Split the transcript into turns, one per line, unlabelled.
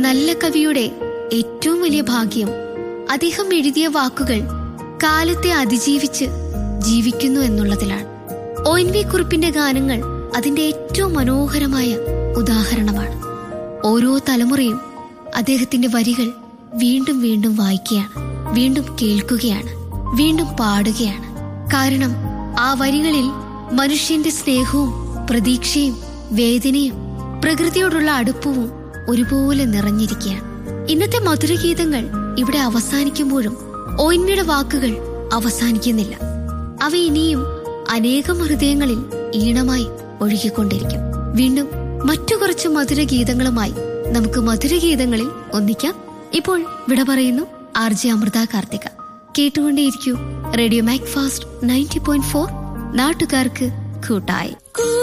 നല്ല കവിയുടെ ഏറ്റവും വലിയ ഭാഗ്യം അദ്ദേഹം എഴുതിയ വാക്കുകൾ കാലത്തെ അതിജീവിച്ച് ജീവിക്കുന്നു എന്നുള്ളതിലാണ് ഒ എൻ വി കുറിപ്പിന്റെ ഗാനങ്ങൾ അതിന്റെ ഏറ്റവും മനോഹരമായ ഉദാഹരണമാണ് ഓരോ തലമുറയും അദ്ദേഹത്തിന്റെ വരികൾ വീണ്ടും വീണ്ടും വായിക്കുകയാണ് വീണ്ടും കേൾക്കുകയാണ് വീണ്ടും പാടുകയാണ് കാരണം ആ വരികളിൽ മനുഷ്യന്റെ സ്നേഹവും പ്രതീക്ഷയും വേദനയും പ്രകൃതിയോടുള്ള അടുപ്പവും ഒരുപോലെ നിറഞ്ഞിരിക്കുകയാണ് ഇന്നത്തെ മധുരഗീതങ്ങൾ ഇവിടെ അവസാനിക്കുമ്പോഴും ഓയിൻമിയുടെ വാക്കുകൾ അവസാനിക്കുന്നില്ല അവ ഇനിയും അനേകം ഹൃദയങ്ങളിൽ ഈണമായി ഒഴുകിക്കൊണ്ടിരിക്കും വീണ്ടും മറ്റു കുറച്ച് മധുരഗീതങ്ങളുമായി നമുക്ക് മധുരഗീതങ്ങളിൽ ഒന്നിക്കാം ഇപ്പോൾ വിട പറയുന്നു ആർ ജെ അമൃത കാർത്തിക കേട്ടുകൊണ്ടേയിരിക്കൂ radio Mac fast ninety point four നാട്ടുകാർക്ക് കൂട്ടായി